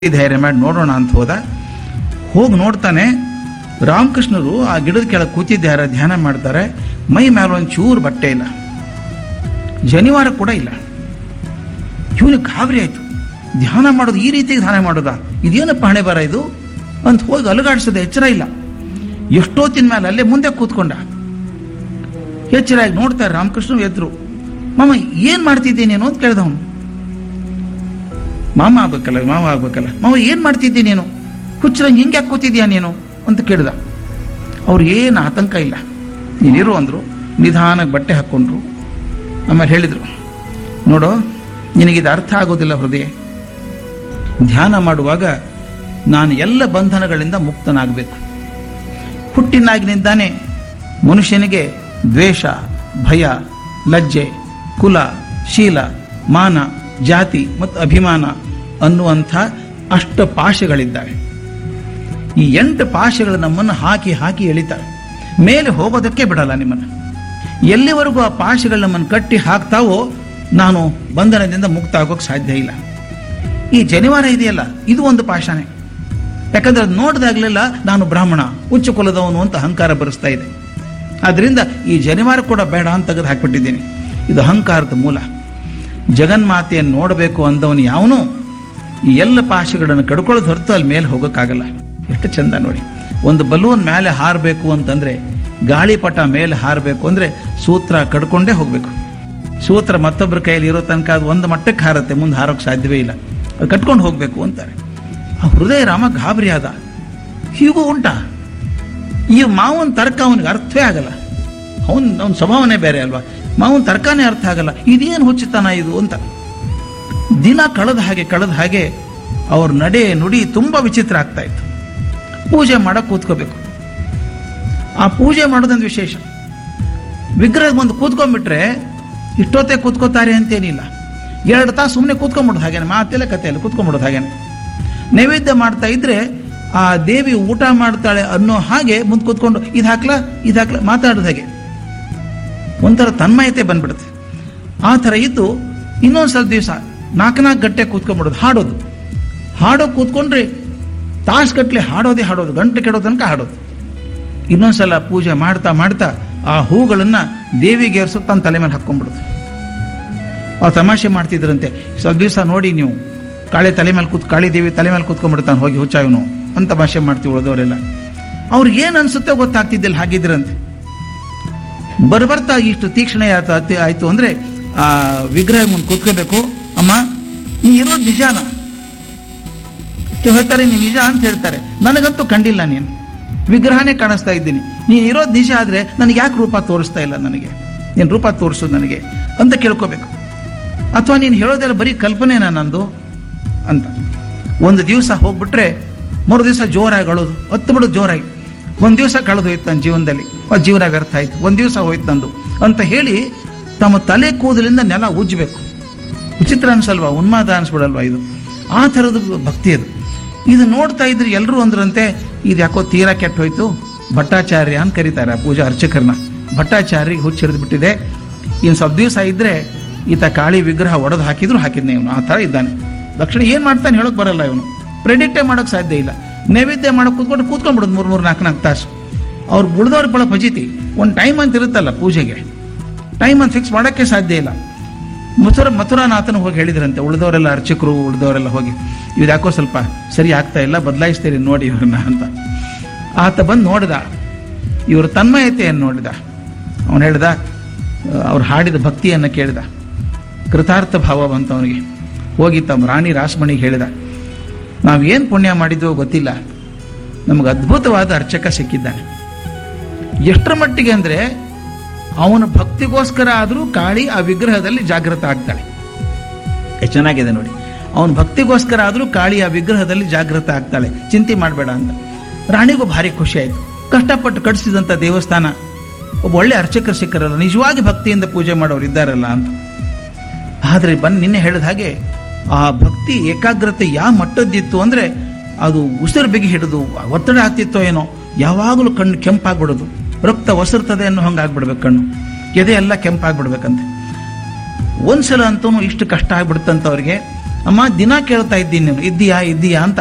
ಧೈರ್ಯ ಮಾಡಿ ನೋಡೋಣ ಅಂತ ಹೋದ ಹೋಗಿ ನೋಡ್ತಾನೆ ರಾಮಕೃಷ್ಣರು ಆ ಗಿಡದ ಕೆಳಗೆ ಕೂತಿದ್ದಾರೆ ಧ್ಯಾನ ಮಾಡ್ತಾರೆ ಮೈ ಮೇಲೆ ಒಂದು ಚೂರು ಬಟ್ಟೆ ಇಲ್ಲ ಜನಿವಾರ ಕೂಡ ಇಲ್ಲ ಇವನಿಗೆ ಗಾಬರಿ ಆಯ್ತು ಧ್ಯಾನ ಮಾಡೋದು ಈ ರೀತಿ ಧ್ಯಾನ ಮಾಡೋದಾ ಇದೇನಪ್ಪ ಹಣೆ ಬರ ಇದು ಅಂತ ಹೋಗಿ ಅಲುಗಾಡಿಸದೆ ಎಚ್ಚರ ಇಲ್ಲ ಎಷ್ಟೊತ್ತಿನ ಮೇಲೆ ಅಲ್ಲೇ ಮುಂದೆ ಕೂತ್ಕೊಂಡ ಎಚ್ಚರಾಗಿ ನೋಡ್ತಾರೆ ರಾಮಕೃಷ್ಣ ಎದ್ರು ಮಾಮ ಏನ್ ಮಾಡ್ತಿದ್ದೀನಿ ನೀನು ಅಂತ ಕೇಳ್ದವನು ಮಾಮ ಆಗ್ಬೇಕಲ್ಲ ಮಾವ ಆಗ್ಬೇಕಲ್ಲ ಮಾವ ಏನ್ ಮಾಡ್ತಿದ್ದಿ ನೀನು ಹುಚ್ಚರಂಗೆ ಹಿಂಗೆ ಯಾಕೆ ಕೂತಿದ್ಯಾ ನೀನು ಅಂತ ಕೇಳ್ದ ಅವ್ರು ಏನು ಆತಂಕ ಇಲ್ಲ ನೀನಿರು ಅಂದ್ರು ನಿಧಾನಕ್ಕೆ ಬಟ್ಟೆ ಹಾಕ್ಕೊಂಡ್ರು ಆಮೇಲೆ ಹೇಳಿದ್ರು ನೋಡು ನಿನಗಿದು ಅರ್ಥ ಆಗೋದಿಲ್ಲ ಹೃದಯ ಧ್ಯಾನ ಮಾಡುವಾಗ ನಾನು ಎಲ್ಲ ಬಂಧನಗಳಿಂದ ಮುಕ್ತನಾಗಬೇಕು ಹುಟ್ಟಿನಾಗಿನಿಂದಾನೇ ಮನುಷ್ಯನಿಗೆ ದ್ವೇಷ ಭಯ ಲಜ್ಜೆ ಕುಲ ಶೀಲ ಮಾನ ಜಾತಿ ಮತ್ತು ಅಭಿಮಾನ ಅನ್ನುವಂಥ ಅಷ್ಟ ಪಾಶಗಳಿದ್ದಾವೆ ಈ ಎಂಟು ಪಾಶಗಳು ನಮ್ಮನ್ನು ಹಾಕಿ ಹಾಕಿ ಎಳಿತವೆ ಮೇಲೆ ಹೋಗೋದಕ್ಕೆ ಬಿಡಲ್ಲ ನಿಮ್ಮನ್ನು ಎಲ್ಲಿವರೆಗೂ ಆ ಪಾಶಗಳು ನಮ್ಮನ್ನು ಕಟ್ಟಿ ಹಾಕ್ತಾವೋ ನಾನು ಬಂಧನದಿಂದ ಮುಕ್ತ ಆಗೋಕೆ ಸಾಧ್ಯ ಇಲ್ಲ ಈ ಜನಿವಾರ ಇದೆಯಲ್ಲ ಇದು ಒಂದು ಪಾಶಾನೆ ಯಾಕಂದ್ರೆ ಅದು ನೋಡಿದಾಗಲೆಲ್ಲ ನಾನು ಬ್ರಾಹ್ಮಣ ಉಚ್ಚ ಕುಲದವನು ಅಂತ ಅಹಂಕಾರ ಬರೆಸ್ತಾ ಇದೆ ಆದ್ರಿಂದ ಈ ಜನಿವಾರ ಕೂಡ ಬೇಡ ಅಂತ ತೆಗೆದು ಹಾಕ್ಬಿಟ್ಟಿದ್ದೀನಿ ಇದು ಅಹಂಕಾರದ ಮೂಲ ಜಗನ್ಮಾತೆಯನ್ನು ನೋಡಬೇಕು ಅಂದವನು ಯಾವನು ಈ ಎಲ್ಲ ಪಾಶಗಳನ್ನು ಕಡ್ಕೊಳ್ಳೋದು ಹೊರತು ಅಲ್ಲಿ ಮೇಲೆ ಹೋಗೋಕ್ಕಾಗಲ್ಲ ಎಷ್ಟು ಚಂದ ನೋಡಿ ಒಂದು ಬಲೂನ್ ಮೇಲೆ ಹಾರಬೇಕು ಅಂತಂದ್ರೆ ಗಾಳಿಪಟ ಮೇಲೆ ಹಾರಬೇಕು ಅಂದ್ರೆ ಸೂತ್ರ ಕಡ್ಕೊಂಡೇ ಹೋಗ್ಬೇಕು ಸೂತ್ರ ಮತ್ತೊಬ್ಬರ ಕೈಯಲ್ಲಿ ಇರೋ ತನಕ ಅದು ಒಂದು ಮಟ್ಟಕ್ಕೆ ಹಾರತ್ತೆ ಮುಂದೆ ಹಾರೋಕೆ ಸಾಧ್ಯವೇ ಇಲ್ಲ ಅದು ಕಟ್ಕೊಂಡು ಹೋಗ್ಬೇಕು ಅಂತಾರೆ ಆ ಹೃದಯ ರಾಮ ಗಾಬರಿ ಆದ ಹೀಗೂ ಉಂಟಾ ಈ ಮಾವನ್ ತರ್ಕ ಅವನಿಗೆ ಅರ್ಥವೇ ಆಗಲ್ಲ ಅವನ್ ಅವನ ಸ್ವಭಾವನೆ ಬೇರೆ ಅಲ್ವಾ ಮಾವನ್ ತರ್ಕನೇ ಅರ್ಥ ಆಗಲ್ಲ ಇದೇನು ಹುಚ್ಚುತನ ಇದು ಅಂತ ದಿನ ಕಳೆದ ಹಾಗೆ ಕಳೆದ ಹಾಗೆ ಅವ್ರ ನಡೆ ನುಡಿ ತುಂಬಾ ವಿಚಿತ್ರ ಆಗ್ತಾ ಇತ್ತು ಪೂಜೆ ಮಾಡಕ್ ಕೂತ್ಕೋಬೇಕು ಆ ಪೂಜೆ ಮಾಡೋದೊಂದು ವಿಶೇಷ ವಿಗ್ರಹ ಮುಂದೆ ಕೂತ್ಕೊಂಡ್ಬಿಟ್ರೆ ಇಷ್ಟೊತ್ತೇ ಕೂತ್ಕೋತಾರೆ ಅಂತೇನಿಲ್ಲ ಎರಡು ತಾಸು ಸುಮ್ಮನೆ ಕೂತ್ಕೊಂಡ್ಬಿಡೋದು ಹಾಗೇನೆ ಮಾತೆಲ್ಲ ಕಥೆಯಲ್ಲಿ ಕೂತ್ಕೊಂಡ್ಬಿಡೋದು ಹಾಗೇನೆ ನೈವೇದ್ಯ ಮಾಡ್ತಾ ಇದ್ರೆ ಆ ದೇವಿ ಊಟ ಮಾಡ್ತಾಳೆ ಅನ್ನೋ ಹಾಗೆ ಮುಂದೆ ಕೂತ್ಕೊಂಡು ಇದು ಹಾಕ್ಲಾ ಇದು ಹಾಕ್ಲಾ ಮಾತಾಡೋದು ಹಾಗೆ ಒಂಥರ ತನ್ಮಯತೆ ಬಂದ್ಬಿಡುತ್ತೆ ಆ ಥರ ಇದ್ದು ಇನ್ನೊಂದು ಸ್ವಲ್ಪ ದಿವಸ ನಾಲ್ಕು ನಾಲ್ಕು ಗಂಟೆ ಕೂತ್ಕೊಂಡ್ಬಿಡೋದು ಹಾಡೋದು ಹಾಡೋ ಕೂತ್ಕೊಂಡ್ರೆ ತಾಸುಗಟ್ಲೆ ಹಾಡೋದೇ ಹಾಡೋದು ಗಂಟೆ ಕೆಡೋ ತನಕ ಹಾಡೋದು ಇನ್ನೊಂದ್ಸಲ ಪೂಜೆ ಮಾಡ್ತಾ ಮಾಡ್ತಾ ಆ ಹೂಗಳನ್ನ ದೇವಿಗೆ ಏರ್ಸೋ ತನ್ನ ತಲೆ ಮೇಲೆ ಹಾಕ್ಕೊಂಡ್ಬಿಡುದು ಆ ತಮಾಷೆ ಮಾಡ್ತಿದ್ರಂತೆ ಸ್ವಲ್ಪ ದಿವಸ ನೋಡಿ ನೀವು ಕಾಳಿ ತಲೆ ಮೇಲೆ ಕೂತ್ ಕಾಳಿ ದೇವಿ ತಲೆ ಮೇಲೆ ಕೂತ್ಕೊಂಡ್ಬಿಡ್ತಾನೆ ಹೋಗಿ ಹುಚ್ಚಾಯವನು ಅಂತ ತಮಾಷೆ ಮಾಡ್ತೀವಿ ಉಳಿದವರೆಲ್ಲ ಅವ್ರಿಗೆ ಏನ್ ಅನ್ಸುತ್ತೆ ಗೊತ್ತಾಗ್ತಿದ್ದಿಲ್ಲ ಹಾಗಿದ್ರಂತೆ ಬರ್ಬರ್ತಾ ಇಷ್ಟು ತೀಕ್ಷ್ಣ ಆಯ್ತು ಅತಿ- ಆಯ್ತು ಅಂದ್ರೆ ಆ ವಿಗ್ರಹ ಮುಂದೆ ಕೂತ್ಕೋಬೇಕು ಅಮ್ಮ ನೀ ಇರೋದು ನಿಜಾನ ಕೆಲವ್ ಹೇಳ್ತಾರೆ ನೀನು ನಿಜ ಅಂತ ಹೇಳ್ತಾರೆ ನನಗಂತೂ ಕಂಡಿಲ್ಲ ನೀನು ವಿಗ್ರಹನೇ ಕಾಣಿಸ್ತಾ ಇದ್ದೀನಿ ನೀನು ಇರೋದು ನಿಜ ಆದ್ರೆ ನನಗೆ ಯಾಕೆ ರೂಪ ತೋರಿಸ್ತಾ ಇಲ್ಲ ನನಗೆ ನೀನು ರೂಪ ತೋರಿಸೋದು ನನಗೆ ಅಂತ ಕೇಳ್ಕೋಬೇಕು ಅಥವಾ ನೀನು ಹೇಳೋದೆಲ್ಲ ಬರೀ ಕಲ್ಪನೆನಾ ನಂದು ಅಂತ ಒಂದು ದಿವಸ ಹೋಗ್ಬಿಟ್ರೆ ಮೂರು ದಿವಸ ಜೋರಾಗಿ ಅಳೋದು ಹತ್ತು ಬಿಡೋದು ಜೋರಾಗಿ ಒಂದು ದಿವಸ ಕಳೆದು ಹೋಯ್ತು ನನ್ನ ಜೀವನದಲ್ಲಿ ಆ ಜೀವನ ವ್ಯರ್ಥ ಆಯ್ತು ಒಂದು ದಿವಸ ಹೋಯ್ತು ನಂದು ಅಂತ ಹೇಳಿ ತಮ್ಮ ತಲೆ ಕೂದಲಿಂದ ನೆಲ ಉಜ್ಜಬೇಕು ವಿಚಿತ್ರ ಅನ್ಸಲ್ವಾ ಉನ್ಮಾದ ಅನ್ಸ್ಬಿಡಲ್ವಾ ಇದು ಆ ಥರದ ಭಕ್ತಿ ಅದು ಇದು ನೋಡ್ತಾ ಇದ್ರೆ ಎಲ್ಲರೂ ಅಂದ್ರಂತೆ ಇದು ಯಾಕೋ ತೀರಾ ಕೆಟ್ಟ ಹೋಯ್ತು ಭಟ್ಟಾಚಾರ್ಯ ಅಂತ ಕರೀತಾರೆ ಆ ಪೂಜಾ ಅರ್ಚಕರನ್ನ ಭಟ್ಟಾಚಾರ್ಯಗೆ ಹುಚ್ಚಿರಿದು ಬಿಟ್ಟಿದೆ ಇನ್ನು ಸ್ವಲ್ಪ ದಿವಸ ಇದ್ರೆ ಈತ ಕಾಳಿ ವಿಗ್ರಹ ಒಡೆದು ಹಾಕಿದ್ರು ಹಾಕಿದ್ನೆ ಇವನು ಆ ಥರ ಇದ್ದಾನೆ ದಕ್ಷಿಣ ಏನು ಮಾಡ್ತಾನೆ ಹೇಳಕ್ ಬರಲ್ಲ ಇವನು ಪ್ರೆಡಿಕ್ಟೇ ಮಾಡೋಕೆ ಸಾಧ್ಯ ಇಲ್ಲ ನೈವೇದ್ಯ ಮಾಡಕ್ ಕೂತ್ಕೊಂಡು ಕೂತ್ಕೊಂಡ್ಬಿಡೋದು ಮೂರು ಮೂರು ನಾಲ್ಕು ನಾಲ್ಕು ತಾಸು ಅವ್ರು ಬುಡ್ದವ್ರ ಬಳ ಫಜಿತಿ ಒಂದು ಟೈಮ್ ಅಂತ ಇರುತ್ತಲ್ಲ ಪೂಜೆಗೆ ಟೈಮ್ ಅಂತ ಫಿಕ್ಸ್ ಮಾಡೋಕ್ಕೆ ಸಾಧ್ಯ ಇಲ್ಲ ಮಥುರ ಮಥುರಾನಾಥನ ಹೋಗಿ ಹೇಳಿದ್ರಂತೆ ಉಳಿದವರೆಲ್ಲ ಅರ್ಚಕರು ಉಳಿದವರೆಲ್ಲ ಹೋಗಿ ಇವ್ರು ಯಾಕೋ ಸ್ವಲ್ಪ ಸರಿ ಆಗ್ತಾ ಇಲ್ಲ ಬದಲಾಯಿಸ್ತೀರಿ ನೋಡಿ ಇವ್ರನ್ನ ಅಂತ ಆತ ಬಂದು ನೋಡಿದ ಇವ್ರ ತನ್ಮಯತೆಯನ್ನು ನೋಡಿದ ಅವನು ಹೇಳ್ದ ಅವ್ರು ಹಾಡಿದ ಭಕ್ತಿಯನ್ನು ಕೇಳಿದ ಕೃತಾರ್ಥ ಭಾವ ಬಂತು ಅವನಿಗೆ ಹೋಗಿ ತಮ್ಮ ರಾಣಿ ರಾಸಮಣಿಗೆ ಹೇಳಿದ ನಾವೇನು ಪುಣ್ಯ ಮಾಡಿದ್ವೋ ಗೊತ್ತಿಲ್ಲ ನಮಗೆ ಅದ್ಭುತವಾದ ಅರ್ಚಕ ಸಿಕ್ಕಿದ್ದಾನೆ ಎಷ್ಟರ ಮಟ್ಟಿಗೆ ಅಂದ್ರೆ ಅವನ ಭಕ್ತಿಗೋಸ್ಕರ ಆದರೂ ಕಾಳಿ ಆ ವಿಗ್ರಹದಲ್ಲಿ ಜಾಗೃತ ಆಗ್ತಾಳೆ ಎಷ್ಟು ಚೆನ್ನಾಗಿದೆ ನೋಡಿ ಅವನ ಭಕ್ತಿಗೋಸ್ಕರ ಆದರೂ ಕಾಳಿ ಆ ವಿಗ್ರಹದಲ್ಲಿ ಜಾಗೃತ ಆಗ್ತಾಳೆ ಚಿಂತೆ ಮಾಡಬೇಡ ಅಂತ ರಾಣಿಗೂ ಭಾರಿ ಖುಷಿ ಆಯ್ತು ಕಷ್ಟಪಟ್ಟು ಕಟ್ಟಿಸಿದಂಥ ದೇವಸ್ಥಾನ ಒಬ್ಬ ಒಳ್ಳೆ ಅರ್ಚಕರು ಸಿಕ್ಕರಲ್ಲ ನಿಜವಾಗಿ ಭಕ್ತಿಯಿಂದ ಪೂಜೆ ಮಾಡೋರು ಇದ್ದಾರಲ್ಲ ಅಂತ ಆದರೆ ಬಂದು ನಿನ್ನೆ ಹೇಳಿದ ಹಾಗೆ ಆ ಭಕ್ತಿ ಏಕಾಗ್ರತೆ ಯಾವ ಮಟ್ಟದ್ದಿತ್ತು ಅಂದ್ರೆ ಅದು ಉಸಿರು ಬಿಗಿ ಹಿಡಿದು ಒತ್ತಡ ಆಗ್ತಿತ್ತೋ ಏನೋ ಯಾವಾಗಲೂ ಕಣ್ಣು ಕೆಂಪಾಗ್ಬಿಡೋದು ರಕ್ತ ಒಸರ್ತದೆ ಅನ್ನೋ ಹಂಗೆ ಆಗ್ಬಿಡ್ಬೇಕು ಕಣ್ಣು ಎದೆ ಎಲ್ಲ ಕೆಂಪಾಗ್ಬಿಡ್ಬೇಕಂತೆ ಒಂದ್ಸಲ ಅಂತೂ ಇಷ್ಟು ಕಷ್ಟ ಆಗ್ಬಿಡುತ್ತಂತ ಅವ್ರಿಗೆ ಅಮ್ಮ ದಿನ ಕೇಳ್ತಾ ಇದ್ದೀನಿ ನೀನು ಇದ್ದೀಯಾ ಇದ್ದೀಯಾ ಅಂತ